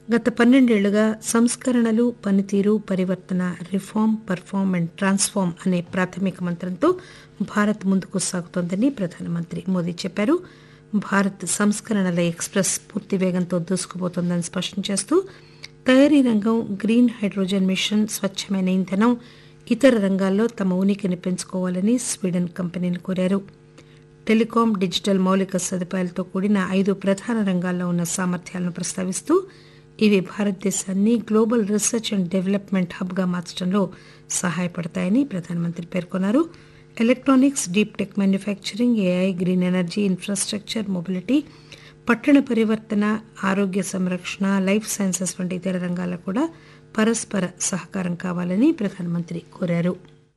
గత పన్నెండేళ్లుగా సంస్కరణలు పనితీరు పరివర్తన రిఫార్మ్ పర్ఫార్మ్ అండ్ ట్రాన్స్ఫార్మ్ అనే ప్రాథమిక మంత్రంతో భారత్ ముందుకు సాగుతోందని ప్రధానమంత్రి మోదీ చెప్పారు భారత్ సంస్కరణల ఎక్స్ప్రెస్ పూర్తి వేగంతో దూసుకుపోతోందని స్పష్టం చేస్తూ తయారీ రంగం గ్రీన్ హైడ్రోజన్ మిషన్ స్వచ్ఛమైన ఇంధనం ఇతర రంగాల్లో తమ ఉనికిని పెంచుకోవాలని స్వీడన్ కంపెనీని కోరారు టెలికాం డిజిటల్ మౌలిక సదుపాయాలతో కూడిన ఐదు ప్రధాన రంగాల్లో ఉన్న సామర్థ్యాలను ప్రస్తావిస్తూ ఇవి భారతదేశాన్ని గ్లోబల్ రీసెర్చ్ అండ్ డెవలప్మెంట్ హబ్గా మార్చడంలో సహాయపడతాయని ప్రధానమంత్రి పేర్కొన్నారు electronics deep tech manufacturing AI green energy infrastructure mobility పట్టణ పరివర్తన ఆరోగ్య సంరక్షణ లైఫ్ సైన్సెస్ వంటి ఇతర రంగాల్లో కూడా పరస్పర సహకారం కావాలని ప్రధానమంత్రి కోరారు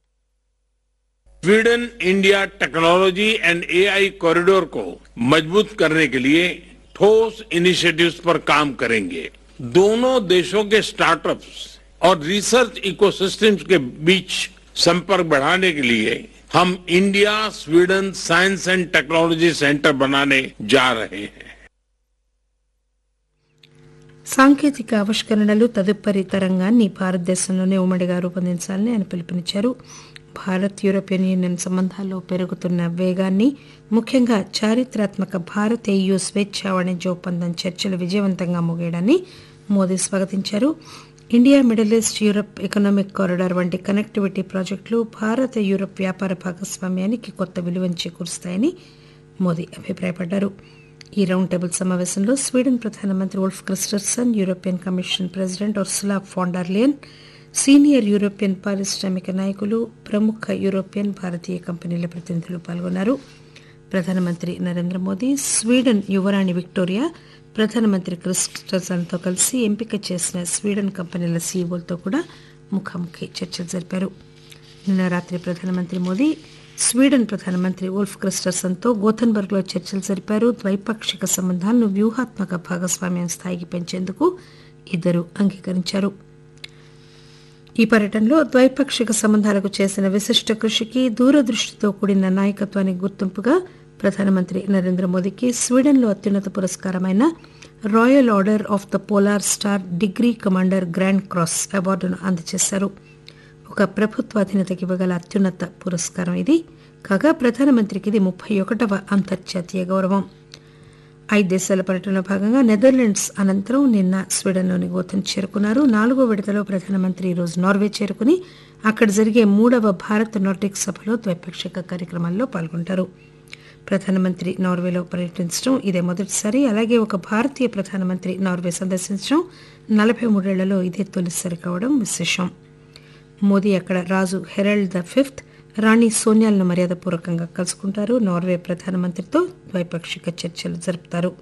Sweden India technology and AI corridor को मजबूत करने के लिए ठोस इनिशिएटिव्स पर काम करेंगे दोनों देशों के स्टार्टअप्स और रिसर्च इकोसिस्टम्स के बीच संपर्क बढ़ाने के लिए हम India Sweden science and technology centre बनाने जा रहे हैं సాంకేతిక ఆవిష్కరణలు తదుపరి తరంగాన్ని భారతదేశంలోనే ఉమ్మడిగా రూపొందించాలని ఆయన పిలుపునిచ్చారు భారత్ యూరోపియన్ యూనియన్ సంబంధాల్లో పెరుగుతున్న వేగాన్ని ముఖ్యంగా చారిత్రాత్మక భారత్ ఏయూ స్వేచ్ఛ వాణిజ్య ఒప్పందం చర్చలు విజయవంతంగా ముగియడాన్ని మోదీ స్వాగతించారు India Middle East Europe economic corridor వంటి కనెక్టివిటీ ప్రాజెక్టులు భారత యూరప్ వ్యాపార భాగస్వామ్యానికి కొత్త విలువను చేకూరుస్తాయని మోదీ అభిప్రాయపడ్డారు ఈ రౌండ్ టేబుల్ సమావేశంలో స్వీడన్ ప్రధానమంత్రి Ulf Kristersson European Commission President Ursula von der Leyen senior European పారిశ్రామిక నాయకులు ప్రముఖ యూరోపియన్ భారతీయ కంపెనీల ప్రతినిధులు పాల్గొన్నారు ప్రధానమంత్రి నరేంద్ర మోదీ స్వీడన్ యువరాణి విక్టోరియా ప్రధానమంత్రి క్రిస్టర్సన్తో కలిసి ఎంపిక చేసిన స్వీడన్ కంపెనీల సీఈఓలతో కూడా ముఖాముఖి చర్చలు జరిపారు నిన్న రాత్రి ప్రధానమంత్రి మోదీ స్వీడన్ ప్రధానమంత్రి ఉల్ఫ్ క్రిస్టర్సన్తో గోథన్బర్గ్లో చర్చలు జరిపారు ద్వైపాక్షిక సంబంధాలను వ్యూహాత్మక భాగస్వామ్యం స్థాయికి పెంచేందుకు ఇద్దరు అంగీకరించారు ఈ పర్యటనలో ద్వైపాక్షిక సంబంధాలకు చేసిన విశిష్ట కృషికి దూరదృష్టితో కూడిన నాయకత్వానికి గుర్తింపుగా ప్రధానమంత్రి నరేంద్ర మోదీకి స్వీడన్లో అత్యున్నత పురస్కారమైన Royal Order of the Polar Star degree commander grand cross అవార్డును అందజేశారు ఒక ప్రభుత్వాధీనతకి ఇవ్వగల అత్యున్నత పురస్కారం ఇది కాగా ప్రధానమంత్రికి ఇది ముప్పై ఒకటవ అంతర్జాతీయ గౌరవం ఐదు దేశాల పర్యటనలో భాగంగా నెదర్లాండ్స్ అనంతరం నిన్న స్వీడన్లోని గోథన్ చేరుకున్నారు నాలుగో విడతలో ప్రధానమంత్రి ఈరోజు నార్వే చేరుకుని అక్కడ జరిగే మూడవ భారత్ నార్డిక్ సభలో ద్వైపాక్షిక కార్యక్రమాల్లో పాల్గొంటారు ప్రధానమంత్రి నార్వేలో పర్యటించడం ఇదే మొదటిసారి అలాగే ఒక భారతీయ ప్రధానమంత్రి నార్వే సందర్శించడం నలభై మూడేళ్లలో ఇదే తొలిసారి కావడం విశేషం మోదీ అక్కడ రాజు హెరాల్డ్ ద ఫిఫ్త్ రాణి సోనియాలను మర్యాదపూర్వకంగా కలుసుకుంటారు నార్వే ప్రధానమంత్రితో ద్వైపాక్షిక చర్చలు జరుపుతారు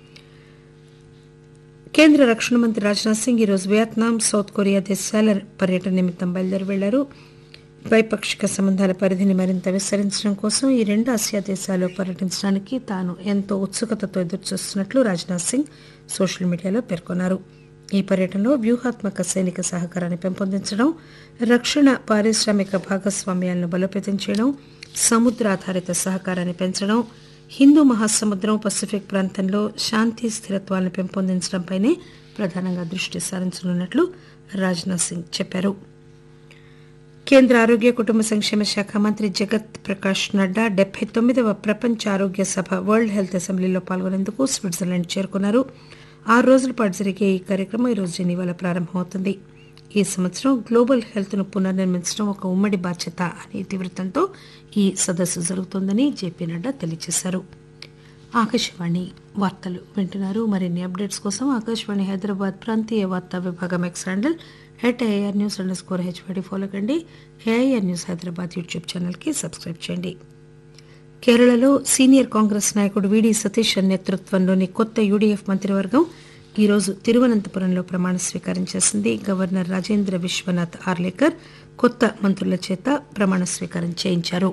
కేంద్ర రక్షణ మంత్రి రాజ్నాథ్ సింగ్ ఈరోజు వియత్నాం సౌత్ కొరియా దేశాల పర్యటన నిమిత్తం బయలుదేరి వెళ్లారు ద్వైపాక్షిక సంబంధాల పరిధిని మరింత విస్తరించడం కోసం ఈ రెండు ఆసియా దేశాలు పర్యటించడానికి తాను ఎంతో ఉత్సుకతతో ఎదురుచూస్తున్నట్లు రాజ్నాథ్ సింగ్ సోషల్ మీడియాలో పేర్కొన్నారు ఈ పర్యటనలో వ్యూహాత్మక సైనిక సహకారాన్ని పెంపొందించడం రక్షణ పారిశ్రామిక భాగస్వామ్యాలను బలోపేతం చేయడం సముద్ర ఆధారిత సహకారాన్ని పెంచడం హిందూ మహాసముద్రం పసిఫిక్ ప్రాంతంలో శాంతి స్థిరత్వాలను పెంపొందించడంపైనే ప్రధానంగా దృష్టి సారించనున్నట్లు రాజ్నాథ్ సింగ్ చెప్పారు కేంద్ర ఆరోగ్య కుటుంబ సంక్షేమ శాఖ మంత్రి జగత్ ప్రకాష్ నడ్డా డెబ్బై తొమ్మిదవ ప్రపంచ ఆరోగ్య సభ వరల్డ్ హెల్త్ అసెంబ్లీలో పాల్గొనేందుకు స్విట్జర్లాండ్ చేరుకున్నారు ఆరు రోజుల పాటు జరిగే ఈ కార్యక్రమం ఈరోజు జెనీవాలో ప్రారంభమవుతుంది ఈ సంవత్సరం గ్లోబల్ హెల్త్ ను పునర్నిర్మించడం ఒక ఉమ్మడి బాధ్యత అనే ఇతివృత్తంతో ఈ సదస్సు జరుగుతోందని జేపీ నడ్డా తెలియజేశారు ఆకాశవాణి వార్తలు వింటున్నారు మరిన్ని అప్డేట్స్ కోసం ఆకాశవాణి హైదరాబాద్ ప్రాంతీయ వార్తా విభాగం X handle at AR news underscore HYD follow కండి ఏఐఆర్ న్యూస్ హైదరాబాద్ యూట్యూబ్ ఛానల్కి సబ్స్క్రైబ్ చేయండి కేరళలో సీనియర్ కాంగ్రెస్ నాయకుడు విడి సతీష్ నేతృత్వంలోని కొత్త యూడీఎఫ్ మంత్రివర్గం ఈరోజు తిరువనంతపురంలో ప్రమాణ స్వీకారం చేసింది గవర్నర్ రాజేంద్ర విశ్వనాథ్ ఆర్లేకర్ కొత్త మంత్రుల చేత ప్రమాణ స్వీకారం చేయించారు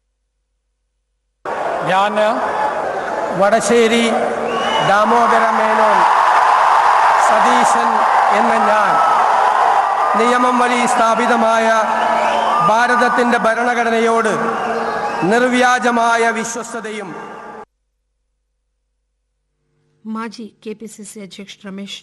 ഞാൻ വടശ്ശേരി ദാമോദര മേനോൻ സതീശൻ എന്ന ഞാൻ നിയമം വഴി സ്ഥാപിതമായ ഭാരതത്തിൻ്റെ ഭരണഘടനയോട് നിർവ്യാജമായ വിശ്വസ്തയും మాజీ కేపీసీసీ అధ్యక్షుడు రమేష్